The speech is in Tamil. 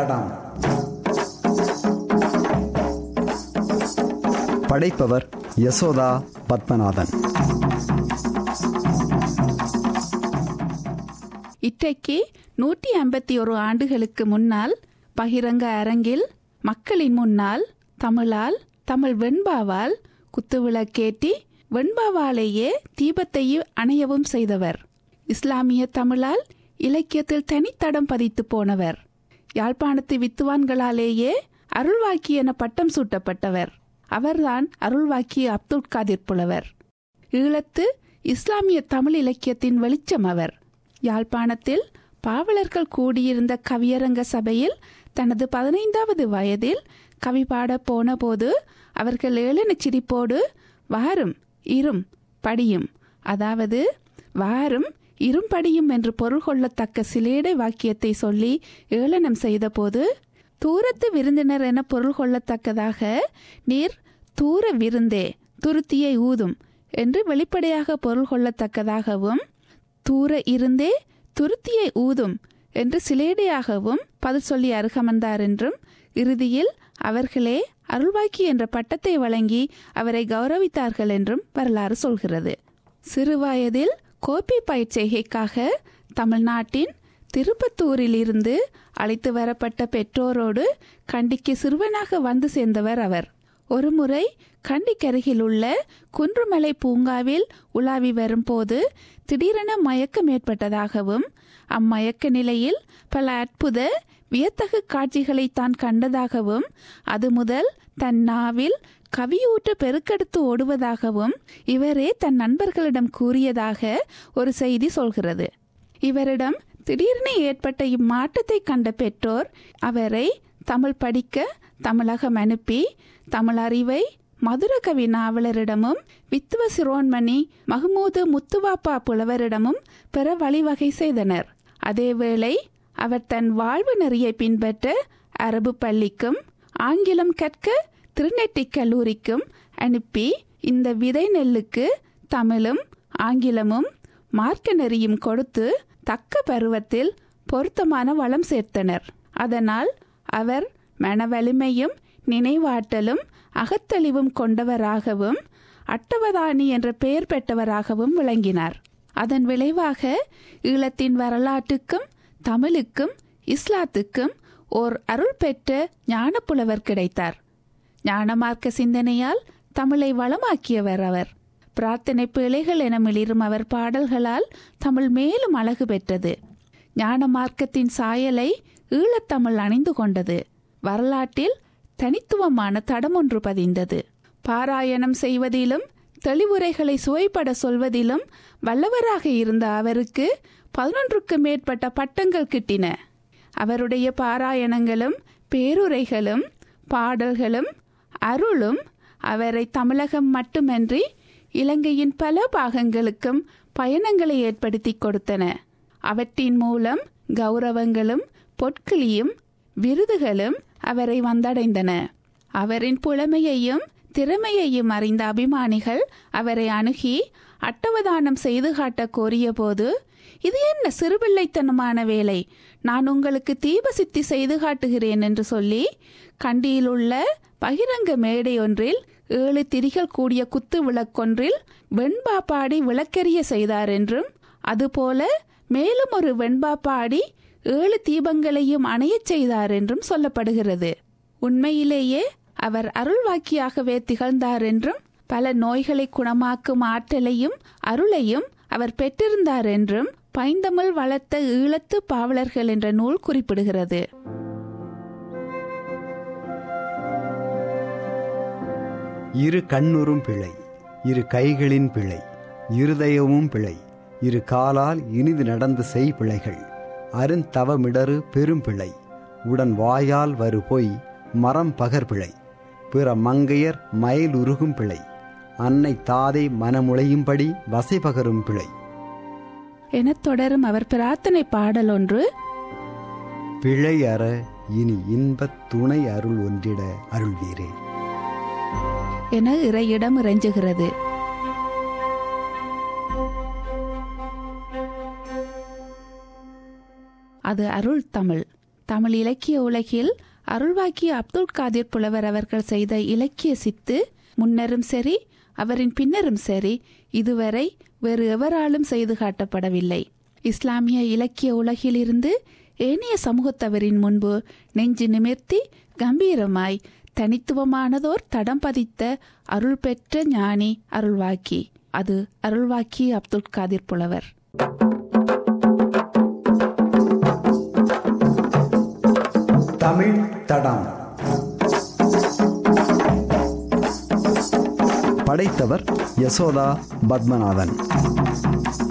தடம் படைப்பவர் யசோதா பத்மநாதன் இன்றைக்கு நூற்றி ஐம்பத்தி ஒரு ஆண்டுகளுக்கு முன்னால் பகிரங்க அரங்கில் மக்களின் முன்னால் தமிழால் தமிழ் வெண்பாவால் குத்துவிளக்கேற்றி வெண்பாவாலேயே தீபத்தையும் அணையவும் செய்தவர் இஸ்லாமிய தமிழால் இலக்கியத்தில் தனித்தடம் பதித்து போனவர் யாழ்ப்பாணத்து வித்துவான்களாலேயே அருள்வாக்கி என பட்டம் சூட்டப்பட்டவர் அவர்தான் அருள்வாக்கி அப்துல் காதிர் புலவர் ஈழத்து இஸ்லாமிய தமிழ் இலக்கியத்தின் வெளிச்சம் அவர் யாழ்ப்பாணத்தில் பாவலர்கள் கூடியிருந்த கவியரங்க சபையில் தனது பதினைந்தாவது வயதில் கவி பாட போன போது அவர்கள் ஏளன சிரிப்போடு வாரும் இரும் படியும் அதாவது வாரும் இரும்படியும் என்று பொருள் கொள்ளத்தக்க சிலேடை வாக்கியத்தை சொல்லி ஏளனம் செய்தபோது தூரத்து விருந்தினர் என பொருள் கொள்ளத்தக்கதாக நீர் தூர விருந்தே துருத்தியை ஊதும் என்று வெளிப்படையாக பொருள் கொள்ளத்தக்கதாகவும் தூர இருந்தே துருத்தியை ஊதும் என்று சிலேடையாகவும் பதில் சொல்லி அருகமர்ந்தார் என்றும் இறுதியில் அவர்களே அருள்வாக்கி என்ற பட்டத்தை வழங்கி அவரை கௌரவித்தார்கள் என்றும் வரலாறு சொல்கிறது சிறுவயதில் கோப்பி பயிற்சிகைக்காக தமிழ்நாட்டின் திருப்பத்தூரில் இருந்து அழைத்து வரப்பட்ட பெற்றோரோடு கண்டிக்கு சிறுவனாக வந்து சேர்ந்தவர் அவர் ஒருமுறை கண்டிக்கருகில் உள்ள குன்றுமலை பூங்காவில் உலாவி வரும்போது திடீரென மயக்கம் ஏற்பட்டதாகவும் அம்மயக்க நிலையில் பல அற்புத வியத்தகு காட்சிகளை தான் கண்டதாகவும் அது முதல் தன் நாவில் கவியூற்று பெருக்கெடுத்து ஓடுவதாகவும் இவரே தன் நண்பர்களிடம் கூறியதாக ஒரு செய்தி சொல்கிறது இவரிடம் திடீரென ஏற்பட்ட இம்மாற்றத்தை கண்ட பெற்றோர் அவரை தமிழ் படிக்க தமிழகம் அனுப்பி தமிழ் அறிவை மதுரகவி நாவலரிடமும் வித்துவ சிரோன்மணி மஹமூது முத்துவாப்பா புலவரிடமும் பெற வழிவகை செய்தனர் அதேவேளை அவர் தன் வாழ்வு நெறியை பின்பற்ற அரபு பள்ளிக்கும் ஆங்கிலம் கற்க திருநெட்டி கல்லூரிக்கும் அனுப்பி இந்த விதை நெல்லுக்கு தமிழும் ஆங்கிலமும் மார்க்க நெறியும் கொடுத்து தக்க பருவத்தில் பொருத்தமான வளம் சேர்த்தனர் அதனால் அவர் மனவலிமையும் நினைவாற்றலும் அகத்தெளிவும் கொண்டவராகவும் அட்டவதானி என்ற பெயர் பெற்றவராகவும் விளங்கினார் அதன் விளைவாக ஈழத்தின் வரலாற்றுக்கும் தமிழுக்கும் இஸ்லாத்துக்கும் ஓர் அருள் பெற்ற ஞானப்புலவர் கிடைத்தார் ஞானமார்க்க சிந்தனையால் தமிழை வளமாக்கியவர் அவர் பிரார்த்தனை பிழைகள் என மிளிரும் அவர் பாடல்களால் தமிழ் மேலும் அழகு பெற்றது ஞான மார்க்கத்தின் சாயலை ஈழத்தமிழ் அணிந்து கொண்டது வரலாற்றில் தனித்துவமான தடம் ஒன்று பதிந்தது பாராயணம் செய்வதிலும் தெளிவுரைகளை சுவைப்பட சொல்வதிலும் வல்லவராக இருந்த அவருக்கு பதினொன்றுக்கு மேற்பட்ட பட்டங்கள் கிட்டின அவருடைய பாராயணங்களும் பேருரைகளும் பாடல்களும் அருளும் அவரை தமிழகம் மட்டுமன்றி இலங்கையின் பல பாகங்களுக்கும் பயணங்களை ஏற்படுத்தி கொடுத்தன அவற்றின் மூலம் கௌரவங்களும் பொற்கிளியும் விருதுகளும் அவரை வந்தடைந்தன அவரின் புலமையையும் திறமையையும் அறிந்த அபிமானிகள் அவரை அணுகி அட்டவதானம் செய்து காட்ட கோரியபோது இது என்ன சிறுபிள்ளைத்தனமான வேலை நான் உங்களுக்கு தீபசித்தி செய்து காட்டுகிறேன் என்று சொல்லி கண்டியில் உள்ள பகிரங்க மேடை ஒன்றில் ஏழு திரிகள் கூடிய குத்து விளக்கொன்றில் வெண்பா பாடி விளக்கெரிய செய்தார் என்றும் அதுபோல மேலும் ஒரு வெண்பா பாடி ஏழு தீபங்களையும் அணையச் செய்தார் என்றும் சொல்லப்படுகிறது உண்மையிலேயே அவர் அருள்வாக்கியாகவே திகழ்ந்தார் என்றும் பல நோய்களை குணமாக்கும் ஆற்றலையும் அருளையும் அவர் பெற்றிருந்தார் என்றும் பைந்தமிழ் வளர்த்த ஈழத்து பாவலர்கள் என்ற நூல் குறிப்பிடுகிறது இரு கண்ணுறும் பிழை இரு கைகளின் பிழை இருதயமும் பிழை இரு காலால் இனிது நடந்து செய் பிழைகள் அருந்தவமிடறு பெரும் பிழை உடன் வாயால் வரு பொய் மரம் பகர் பிழை பிற மங்கையர் மயில் உருகும் பிழை அன்னை தாதை மனமுளையும்படி வசை பகரும் பிழை எனத் தொடரும் அவர் பிரார்த்தனை பாடல் ஒன்று பிழை அற இனி இன்பத் துணை அருள் ஒன்றிட அருள்வீரே என இறையிடம் இறைஞ்சுகிறது அது அருள் தமிழ் தமிழ் இலக்கிய உலகில் அருள்வாக்கிய அப்துல் காதிர் புலவர் அவர்கள் செய்த இலக்கிய சித்து முன்னரும் சரி அவரின் பின்னரும் சரி இதுவரை வேறு எவராலும் செய்து காட்டப்படவில்லை இஸ்லாமிய இலக்கிய உலகிலிருந்து ஏனைய சமூகத்தவரின் முன்பு நெஞ்சு நிமிர்த்தி கம்பீரமாய் தனித்துவமானதோர் தடம் பதித்த அருள் பெற்ற ஞானி அருள்வாக்கி அது அருள்வாக்கி அப்துல் காதிர் புலவர் தமிழ் தடம் படைத்தவர் யசோதா பத்மநாதன்